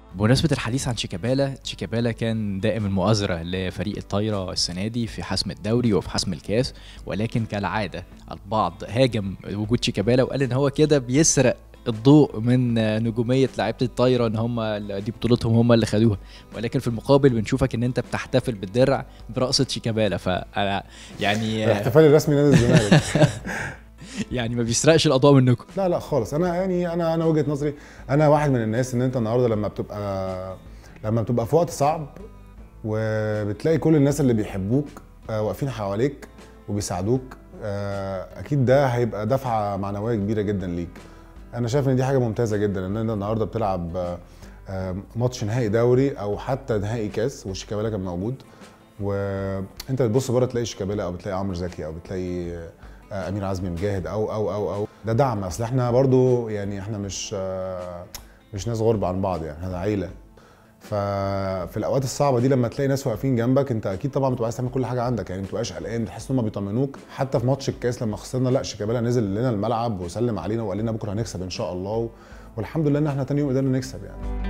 بمناسبة الحديث عن شيكابالا شيكابالا كان دائم المؤازرة لفريق الطايرة السنة دي في حسم الدوري وفي حسم الكاس ولكن كالعادة البعض هاجم وجود شيكابالا وقال ان هو كده بيسرق الضوء من نجومية لعيبة الطايرة ان هم دي بطولتهم هم اللي خدوها ولكن في المقابل بنشوفك ان انت بتحتفل بالدرع برقصة شيكابالا فانا يعني الاحتفال الرسمي نادي الزمالك يعني ما بيسرقش الاضواء منكم لا لا خالص انا يعني انا انا وجهه نظري انا واحد من الناس ان انت النهارده لما بتبقى لما بتبقى في وقت صعب وبتلاقي كل الناس اللي بيحبوك آه، واقفين حواليك وبيساعدوك آه، اكيد ده هيبقى دفعه معنويه كبيره جدا ليك انا شايف ان دي حاجه ممتازه جدا ان انت النهارده بتلعب آه، آه، ماتش نهائي دوري او حتى نهائي كاس والشيكابالا كان موجود وانت بتبص بره تلاقي شيكابالا او بتلاقي عمرو زكي او بتلاقي آه، امير عزمي مجاهد او او او او ده دعم اصل احنا برضو يعني احنا مش آه، مش ناس غرب عن بعض يعني احنا عيله ففي الاوقات الصعبه دي لما تلاقي ناس واقفين جنبك انت اكيد طبعا بتبقى عايز تعمل كل حاجه عندك يعني ما بتبقاش قلقان تحس ان هم بيطمنوك حتى في ماتش الكاس لما خسرنا لا شيكابالا نزل لنا الملعب وسلم علينا وقال لنا بكره هنكسب ان شاء الله والحمد لله ان احنا تاني يوم قدرنا نكسب يعني